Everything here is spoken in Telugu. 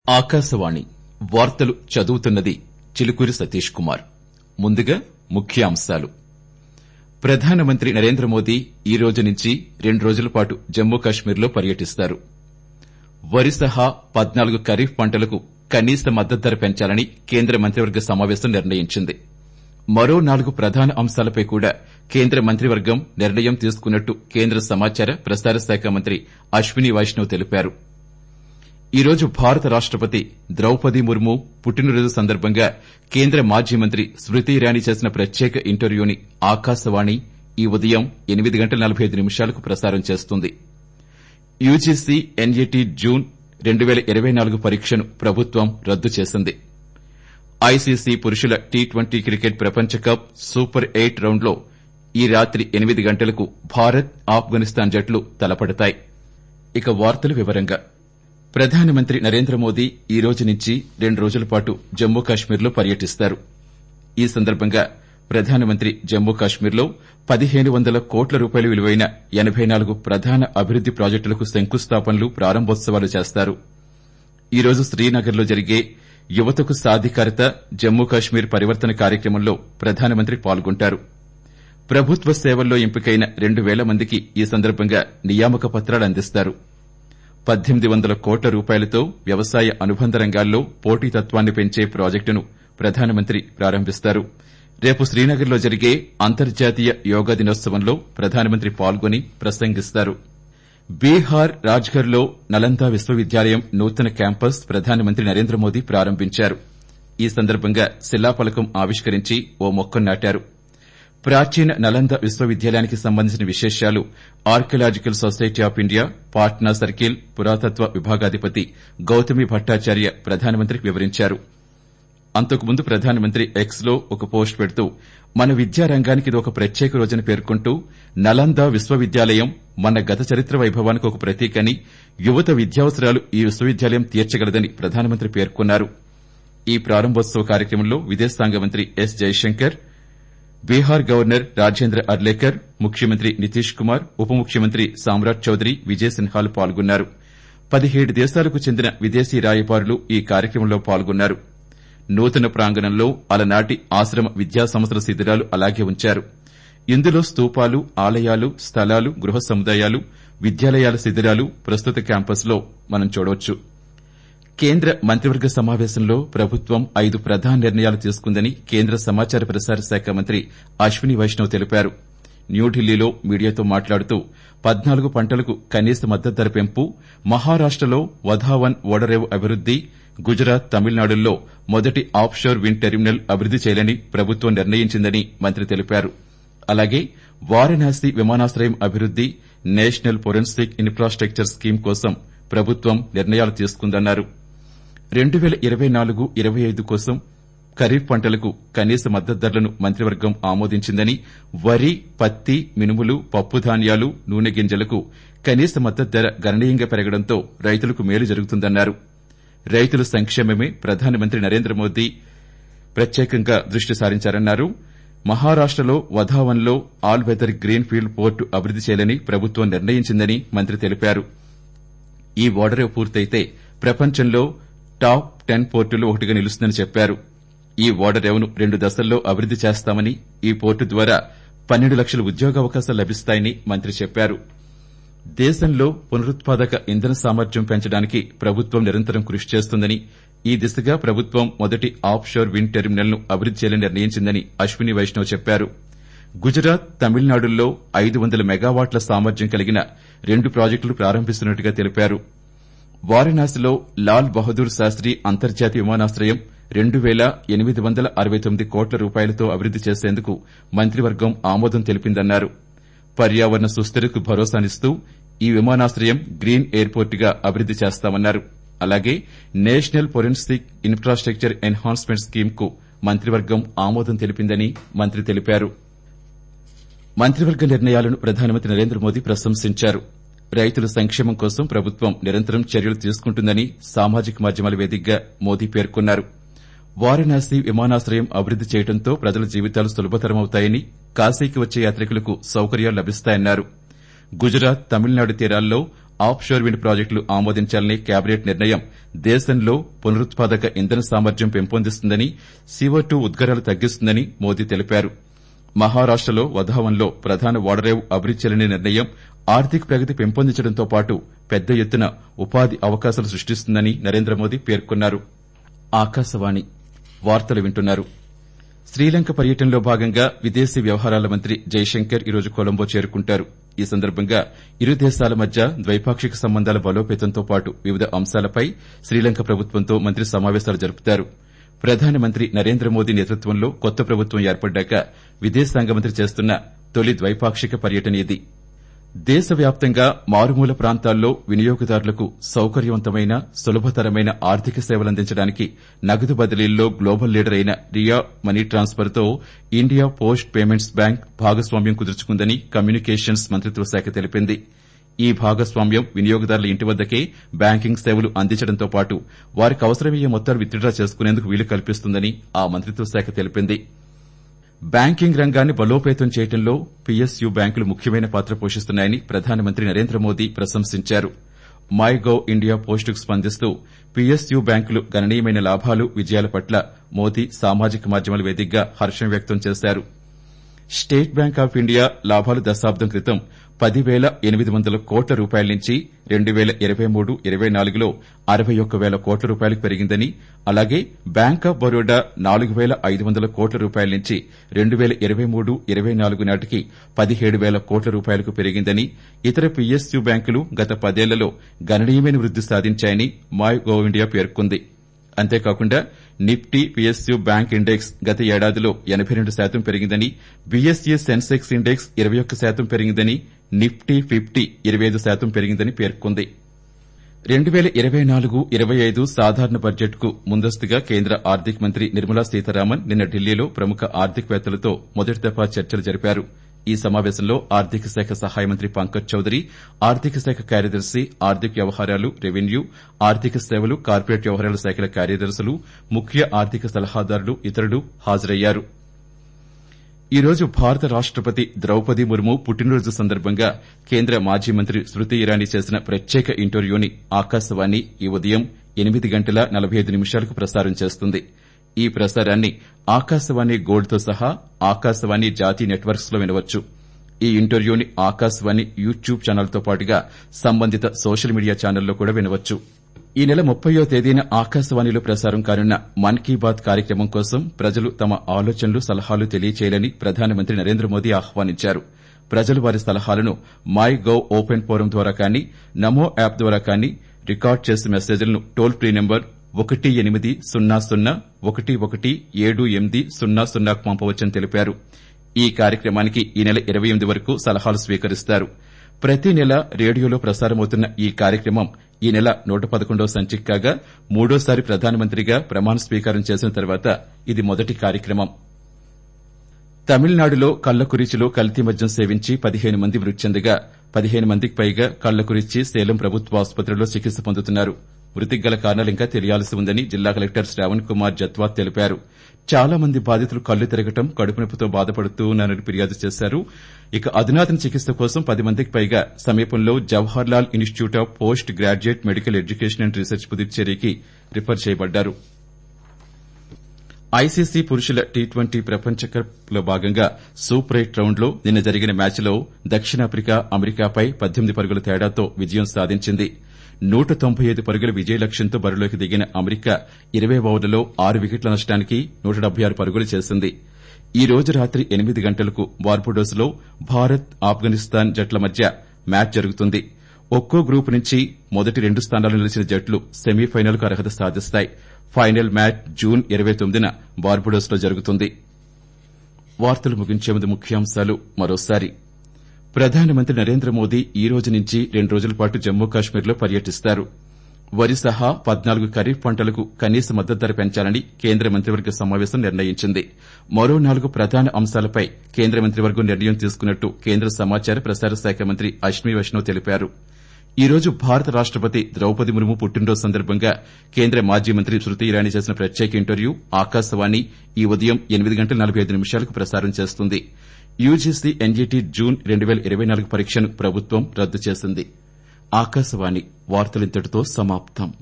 ఆకాశవాణి వార్తలు చదువుతున్నది చిలుకూరి సతీష్ కుమార్ ముందుగా ముఖ్యాంశాలు ప్రధానమంత్రి నరేంద్ర మోదీ ఈ రోజు నుంచి రెండు రోజుల పాటు జమ్మూ కశ్మీర్లో పర్యటిస్తారు వరి సహా పద్నాలుగు ఖరీఫ్ పంటలకు కనీస మద్దతు ధర పెంచాలని కేంద్ర మంత్రివర్గ సమావేశం నిర్ణయించింది మరో నాలుగు ప్రధాన అంశాలపై కూడా కేంద్ర మంత్రివర్గం నిర్ణయం తీసుకున్నట్టు కేంద్ర సమాచార ప్రసార శాఖ మంత్రి అశ్విని వైష్ణవ్ తెలిపారు ఈ రోజు భారత రాష్టపతి ద్రౌపది ముర్ము పుట్టినరోజు సందర్భంగా కేంద్ర మాజీ మంత్రి స్మృతి ఇరానీ చేసిన ప్రత్యేక ఇంటర్వ్యూని ఆకాశవాణి ఈ ఉదయం ఎనిమిది గంటల నలబై ఐదు నిమిషాలకు ప్రసారం చేస్తుంది యూజీసీ ఎన్ఈటీ జూన్ రెండు పేల ఇరవై నాలుగు పరీక్షను ప్రభుత్వం రద్దు చేసింది ఐసీసీ పురుషుల టీ ట్వంటీ క్రికెట్ ప్రపంచ కప్ సూపర్ ఎయిట్ రౌండ్లో ఈ రాత్రి ఎనిమిది గంటలకు భారత్ ఆఫ్ఘనిస్తాన్ జట్లు తలపడతాయి ఇక వార్తల వివరంగా ప్రధానమంత్రి నరేంద్ర మోదీ ఈ రోజు నుంచి రెండు రోజుల పాటు జమ్మూ కశ్మీర్లో పర్యటిస్తారు ఈ సందర్భంగా ప్రధానమంత్రి జమ్మూ కశ్మీర్లో పదిహేను వందల కోట్ల రూపాయల విలువైన ఎనబై నాలుగు ప్రధాన అభివృద్ది ప్రాజెక్టులకు శంకుస్థాపనలు ప్రారంభోత్సవాలు చేస్తారు ఈ రోజు శ్రీనగర్లో జరిగే యువతకు సాధికారత జమ్మూ కశ్మీర్ పరివర్తన కార్యక్రమంలో ప్రధానమంత్రి పాల్గొంటారు ప్రభుత్వ సేవల్లో ఎంపికైన రెండు పేల మందికి ఈ సందర్భంగా నియామక పత్రాలు అందిస్తారు పద్దెనిమిది వందల కోట్ల రూపాయలతో వ్యవసాయ అనుబంధ రంగాల్లో పోటీతత్వాన్ని పెంచే ప్రాజెక్టును ప్రధానమంత్రి ప్రారంభిస్తారు రేపు శ్రీనగర్లో జరిగే అంతర్జాతీయ యోగా దినోత్సవంలో ప్రధానమంత్రి పాల్గొని ప్రసంగిస్తారు బీహార్ రాజ్గర్లో నలంద విశ్వవిద్యాలయం నూతన క్యాంపస్ ప్రధానమంత్రి నరేంద్ర మోదీ ప్రారంభించారు ఈ సందర్భంగా శిలాఫలకం ఆవిష్కరించి ఓ మొక్కను నాటారు ప్రాచీన నలంద విశ్వవిద్యాలయానికి సంబంధించిన విశేషాలు archaeological society of India Patna circle పురాతత్వ విభాగాధిపతి గౌతమి భట్టాచార్య ప్రధానమంత్రికి వివరించారు అంతకుముందు ప్రధానమంత్రి ఎక్స్ లో ఒక పోస్ట్ పెడుతూ మన విద్యారంగానికి ఇది ఒక ప్రత్యేక రోజని పేర్కొంటూ నలంద విశ్వవిద్యాలయం మన గత చరిత్ర వైభవానికి ఒక ప్రతీక అని యువత విద్యావసరాలు ఈ విశ్వవిద్యాలయం తీర్చగలదని ప్రధానమంత్రి పేర్కొన్నారు ఈ ప్రారంభోత్సవ కార్యక్రమంలో విదేశాంగ మంత్రి ఎస్ జైశంకర్ బీహార్ గవర్నర్ రాజేంద్ర అర్లేకర్ ముఖ్యమంత్రి నితీష్ కుమార్ ఉప ముఖ్యమంత్రి సామ్రాట్ చౌదరి విజయ్ సిన్హాలు పాల్గొన్నారు పదిహేడు దేశాలకు చెందిన విదేశీ రాయబారులు ఈ కార్యక్రమంలో పాల్గొన్నారు నూతన ప్రాంగణంలో అలనాటి ఆశ్రమ విద్యాసంస్థల శిబిరాలు అలాగే ఉంచారు ఇందులో స్తూపాలు ఆలయాలు స్థలాలు గృహ సముదాయాలు విద్యాలయాల శిబిరాలు ప్రస్తుత క్యాంపస్లో మనం చూడవచ్చు కేంద్ర మంత్రివర్గ సమావేశంలో ప్రభుత్వం ఐదు ప్రధాన నిర్ణయాలు తీసుకుందని కేంద్ర సమాచార ప్రసార శాఖ మంత్రి అశ్విని వైష్ణవ్ తెలిపారు న్యూఢిల్లీలో మీడియాతో మాట్లాడుతూ పద్నాలుగు పంటలకు కనీస మద్దతు ధర పెంపు మహారాష్టలో వధావన్ ఓడరేవు అభివృద్ది గుజరాత్ తమిళనాడుల్లో మొదటి ఆఫ్షోర్ విండ్ టెర్మినల్ అభివృద్ది చేయాలని ప్రభుత్వం నిర్ణయించిందని మంత్రి తెలిపారు అలాగే వారణాసి విమానాశ్రయం అభివృద్ది నేషనల్ ఫోరెన్సిక్ ఇన్ఫ్రాస్టక్చర్ స్కీమ్ కోసం ప్రభుత్వం నిర్ణయాలు తీసుకుందన్నారు రెండు పేల ఇరవై నాలుగు ఇరవై ఐదు కోసం ఖరీఫ్ పంటలకు కనీస మద్దతు ధరలను మంత్రివర్గం ఆమోదించిందని వరి పత్తి మినుములు పప్పుధాన్యాలు నూనె గింజలకు కనీస మద్దతు ధర గణనీయంగా పెరగడంతో రైతులకు మేలు జరుగుతుందన్నారు రైతుల సంక్షేమమే ప్రధానమంత్రి నరేంద్ర మోదీ ప్రత్యేకంగా దృష్టి సారించారన్నారు మహారాష్టలో వధావన్లో all weather green field port అభివృద్ది చేయాలని ప్రభుత్వం నిర్ణయించిందని మంత్రి తెలిపారు ఈ ఓడరేవు పూర్తయితే ప్రపంచంలో టాప్ టెన్ పోర్టుల్లో ఒకటిగా నిలుస్తుందని చెప్పారు ఈ ఓడరేవును రెండు దశల్లో అభివృద్ది చేస్తామని ఈ పోర్టు ద్వారా పన్నెండు లక్షల ఉద్యోగావకాశాలు లభిస్తాయని మంత్రి చెప్పారు దేశంలో పునరుత్పాదక ఇంధన సామర్థ్యం పెంచడానికి ప్రభుత్వం నిరంతరం కృషి చేస్తుందని ఈ దిశగా ప్రభుత్వం మొదటి ఆఫ్ షోర్ విండ్ టెర్మినల్ ను అభివృద్ది చేయాలని నిర్ణయించిందని అశ్విని వైష్ణవ్ చెప్పారు గుజరాత్ తమిళనాడుల్లో ఐదు వందల మెగావాట్ల సామర్థ్యం కలిగిన రెండు ప్రాజెక్టులు ప్రారంభిస్తున్నట్టుగా తెలిపారు వారణాసిలో లాల్ బహదూర్ శాస్త్రి అంతర్జాతీయ విమానాశ్రయం రెండు పేల ఎనిమిది వందల అరవై తొమ్మిది కోట్ల రూపాయలతో అభివృద్ది చేసేందుకు మంత్రివర్గం ఆమోదం తెలిపిందన్నారు పర్యావరణ సుస్థిరతకు భరోసానిస్తూ ఈ విమానాశ్రయం గ్రీన్ ఎయిర్పోర్ట్ గా అభివృద్ది చేస్తామన్నారు అలాగే national forensic infrastructure enhancement scheme కు మంత్రివర్గం ఆమోదం తెలిపిందని మంత్రి తెలిపారు మంత్రివర్గ నిర్ణయాలను ప్రధానమంత్రి నరేంద్ర మోదీ ప్రశంసించారు రైతుల సంక్షేమం కోసం ప్రభుత్వం నిరంతరం చర్యలు తీసుకుంటుందని సామాజిక మాధ్యమాల వేదికగా మోదీ పేర్కొన్నారు వారణాసి విమానాశ్రయం అభివృద్ది చేయడంతో ప్రజల జీవితాలు సులభతరమవుతాయని కాశీకి వచ్చే యాత్రికులకు సౌకర్యాలు లభిస్తాయన్నారు గుజరాత్ తమిళనాడు తీరాల్లో ఆఫ్షోర్ విండ్ ప్రాజెక్టులు ఆమోదించాలని కేబినెట్ నిర్ణయం దేశంలో పునరుత్పాదక ఇంధన సామర్థ్యం పెంపొందిస్తుందని సీఓ టూ ఉద్గారాలు తగ్గిస్తుందని మోదీ తెలిపారు మహారాష్టలో వధావన్లో ప్రధాన ఓడరేవు అభివృద్ది చేయాలనే నిర్ణయం ఆర్థిక ప్రగతి పెంపొందించడంతో పాటు పెద్ద ఎత్తున ఉపాధి అవకాశాలు సృష్టిస్తుందని నరేంద్ర మోదీ పేర్కొన్నారు ఆకాశవాణి వార్తలు వింటున్నారు శ్రీలంక పర్యటనలో భాగంగా విదేశీ వ్యవహారాల మంత్రి జైశంకర్ ఈరోజు కొలంబో చేరుకుంటారు ఈ సందర్భంగా ఇరు దేశాల మధ్య ద్వైపాక్షిక సంబంధాల బలోపేతంతో పాటు వివిధ అంశాలపై శ్రీలంక ప్రభుత్వంతో మంత్రి సమావేశాలు జరుపుతారు ప్రధానమంత్రి నరేంద్ర మోదీ నేతృత్వంలో కొత్త ప్రభుత్వం ఏర్పడ్డాక విదేశాంగ మంత్రి చేస్తున్న తొలి ద్వైపాక్షిక పర్యటన ఇది దేశవ్యాప్తంగా మారుమూల ప్రాంతాల్లో వినియోగదారులకు సౌకర్యవంతమైన సులభతరమైన ఆర్థిక సేవలందించడానికి నగదు బదిలీల్లో గ్లోబల్ లీడర్ అయిన రియా మనీ ట్రాన్స్ఫర్ తో ఇండియా పోస్ట్ పేమెంట్స్ బ్యాంక్ భాగస్వామ్యం కుదుర్చుకుందని కమ్యూనికేషన్స్ మంత్రిత్వ శాఖ తెలిపింది ఈ భాగస్వామ్యం వినియోగదారుల ఇంటి వద్దకే బ్యాంకింగ్ సేవలు అందించడంతో పాటు వారికి అవసరమయ్యే మొత్తాలు విత్డ్రా చేసుకునేందుకు వీలు కల్పిస్తుందని ఆ మంత్రిత్వ శాఖ తెలిపింది బ్యాంకింగ్ రంగాన్ని బలోపేతం చేయడంలో పీఎస్యూ బ్యాంకులు ముఖ్యమైన పాత్ర పోషిస్తున్నాయని ప్రధానమంత్రి నరేంద్ర మోదీ ప్రశంసించారు మై గవ్ ఇండియా పోస్టుకు స్పందిస్తూ పీఎస్యూ బ్యాంకులు గణనీయమైన లాభాలు విజయాల పట్ల మోదీ సామాజిక మాధ్యమాల వేదికగా హర్షం వ్యక్తం చేశారు స్టేట్ బ్యాంక్ ఆఫ్ ఇండియా లాభాలు దశాబ్దం క్రితం పది పేల ఎనిమిది వందల కోట్ల రూపాయల నుంచి రెండు పేల ఇరవై మూడు ఇరవై నాలుగులో అరవై ఒక్క పేల కోట్ల రూపాయలకు పెరిగిందని అలాగే బ్యాంక్ ఆఫ్ బరోడా నాలుగు పేల ఐదు వందల కోట్ల రూపాయల నుంచి రెండు పేల ఇరవై మూడు ఇరవై నాలుగు నాటికి పదిహేడు పేల కోట్ల రూపాయలకు పెరిగిందని ఇతర పీఎస్యూ బ్యాంకులు గత పదేళ్లలో గణనీయమైన వృద్ది సాధించాయని మై గవ్ ఇండియా పేర్కొంది అంతేకాకుండా నిఫ్టీ పీఎస్యూ బ్యాంక్ ఇండెక్స్ గత ఏడాదిలో ఎనబై రెండు శాతం పెరిగిందని బీఎస్ఈ సెన్సెక్స్ ఇండెక్స్ ఇరవై ఒక్క శాతం పెరిగిందని నిఫ్టీ ఫిఫ్టీ ఇరవై ఐదు శాతం పెరిగిందని పేర్కొంది రెండు పేల ఇరవై నాలుగు ఇరవై ఐదు సాధారణ బడ్జెట్కు ముందస్తుగా కేంద్ర ఆర్థిక మంత్రి నిర్మలా సీతారామన్ నిన్న ఢిల్లీలో ప్రముఖ ఆర్థికవేత్తలతో మొదటి దఫా చర్చలు జరిపారు ఈ సమావేశంలో ఆర్థిక శాఖ సహాయ మంత్రి పంకజ్ చౌదరి ఆర్థిక శాఖ కార్యదర్శి ఆర్థిక వ్యవహారాలు రెవెన్యూ ఆర్థిక సేవలు కార్పొరేట్ వ్యవహారాల శాఖల కార్యదర్శులు ముఖ్య ఆర్థిక సలహాదారులు ఇతరులు హాజరయ్యారు ఈ రోజు భారత రాష్టపతి ద్రౌపది ముర్ము పుట్టినరోజు సందర్భంగా కేంద్ర మాజీ మంత్రి స్మృతి ఇరానీ చేసిన ప్రత్యేక ఇంటర్వ్యూని ఆకాశవాణి ఈ ఉదయం ఎనిమిది గంటల నలబై ఐదు నిమిషాలకు ప్రసారం చేస్తుంది ఈ ప్రసారాన్ని ఆకాశవాణి గోల్డ్తో సహా ఆకాశవాణి జాతీయ నెట్వర్క్స్ లో వినవచ్చు ఈ ఇంటర్వ్యూని ఆకాశవాణి యూట్యూబ్ ఛానల్తో పాటుగా సంబంధిత సోషల్ మీడియా ఛానల్లో కూడా వినవచ్చు ఈ నెల ముప్పయో తేదీన ఆకాశవాణిలో ప్రసారం కానున్న మన్ కీ బాత్ కార్యక్రమం కోసం ప్రజలు తమ ఆలోచనలు సలహాలు తెలియచేయాలని ప్రధానమంత్రి నరేంద్ర మోదీ ఆహ్వానించారు ప్రజలు వారి సలహాలను మై గవ్ ఓపెన్ ఫోరం ద్వారా కానీ నమో యాప్ ద్వారా కానీ రికార్డు చేసిన మెసేజ్లను టోల్ ఫ్రీ నంబర్ ఒకటి ఎనిమిది సున్నా సున్నా ఒకటి ఒకటి ఏడు ఎనిమిది సున్నా సున్నాకు పంపవచ్చని తెలిపారు ఈ కార్యక్రమానికి ఈ నెల ఇరవై ఎనిమిది వరకు సలహాలు స్వీకరిస్తారు ప్రతి నెల రేడియోలో ప్రసారమవుతున్న ఈ కార్యక్రమం ఈ నెల నూట పదకొండవ సంచిక కాగా మూడోసారి ప్రధానమంత్రిగా ప్రమాణ స్వీకారం చేసిన తర్వాత ఇది మొదటి కార్యక్రమం తమిళనాడులో కళ్లకురిచిలో కల్తీ మద్యం సేవించి పదిహేను మంది మృతి చెందగా పదిహేను మందికి పైగా కళ్లకురిచి సేలం ప్రభుత్వ ఆసుపత్రిలో చికిత్స పొందుతున్నారు మృతికి గల కారణాలు ఇంకా తెలియాల్సి ఉందని జిల్లా కలెక్టర్ శ్రావణ్ కుమార్ జత్వాత్ తెలిపారు చాలా మంది బాధితులు కళ్లు తిరగటం కడుపు నొప్పితో బాధపడుతూ ఉన్నారని ఫిర్యాదు చేశారు ఇక అధునాతన చికిత్స కోసం పది మందికి పైగా సమీపంలో Jawahar Lal institute of post graduate medical education and research పుదుచ్చేరికి రిఫర్ చేయబడ్డారు ఐసీసీ పురుషుల టీ ట్వంటీ ప్రపంచ కప్ లో భాగంగా సూపర్ ఎయిట్ రౌండ్లో నిన్న జరిగిన మ్యాచ్లో దక్షిణాఫ్రికా అమెరికాపై పద్దెనిమిది పరుగుల తేడాతో విజయం సాధించింది నూట తొంభై ఐదు పరుగుల విజయ లక్ష్యంతో బరిలోకి దిగిన అమెరికా ఇరవై ఓవర్లలో ఆరు వికెట్ల నష్టానికి నూట డెబ్బై ఆరు పరుగులు చేసింది ఈ రోజు రాత్రి ఎనిమిది గంటలకు బార్బడోస్లో భారత్ ఆఫ్ఘనిస్తాన్ జట్ల మధ్య మ్యాచ్ జరుగుతుంది ఒక్కో గ్రూపు నుంచి మొదటి రెండు స్థానాల్లో నిలిచిన జట్లు సెమీఫైనల్కు అర్హత సాధిస్తాయి ఫైనల్ మ్యాచ్ జూన్ ఇరవై తొమ్మిదిన బార్బడోస్లో జరుగుతుంది వార్తలు ముగించే ముందు ముఖ్యాంశాలు మరోసారి ప్రధానమంత్రి నరేంద్ర మోదీ ఈ రోజు నుంచి రెండు రోజుల పాటు జమ్మూ కాశ్మీర్లో పర్యటిస్తారు వరి సహా పద్నాలుగు ఖరీఫ్ పంటలకు కనీస మద్దతు ధర పెంచాలని కేంద్ర మంత్రివర్గ సమావేశం నిర్ణయించింది మరో నాలుగు ప్రధాన అంశాలపై కేంద్ర మంత్రివర్గం నిర్ణయం తీసుకున్నట్టు కేంద్ర సమాచార ప్రసార శాఖ మంత్రి అశ్విని వైష్ణవ్ తెలిపారు ఈ రోజు భారత రాష్టపతి ద్రౌపది ముర్ము పుట్టినరోజు సందర్భంగా కేంద్ర మాజీ మంత్రి స్మృతి ఇరానీ చేసిన ప్రత్యేక ఇంటర్వ్యూ ఆకాశవాణి ఈ ఉదయం ఎనిమిది గంటల నలబై ఐదు నిమిషాలకు ప్రసారం చేస్తుంది యూజీసీ ఎన్జీటీ జూన్ రెండు పేల ఇరవై నాలుగు పరీక్షను ప్రభుత్వం రద్దు చేసింది ఆకాశవాణి వార్తలింతటితో సమాప్తం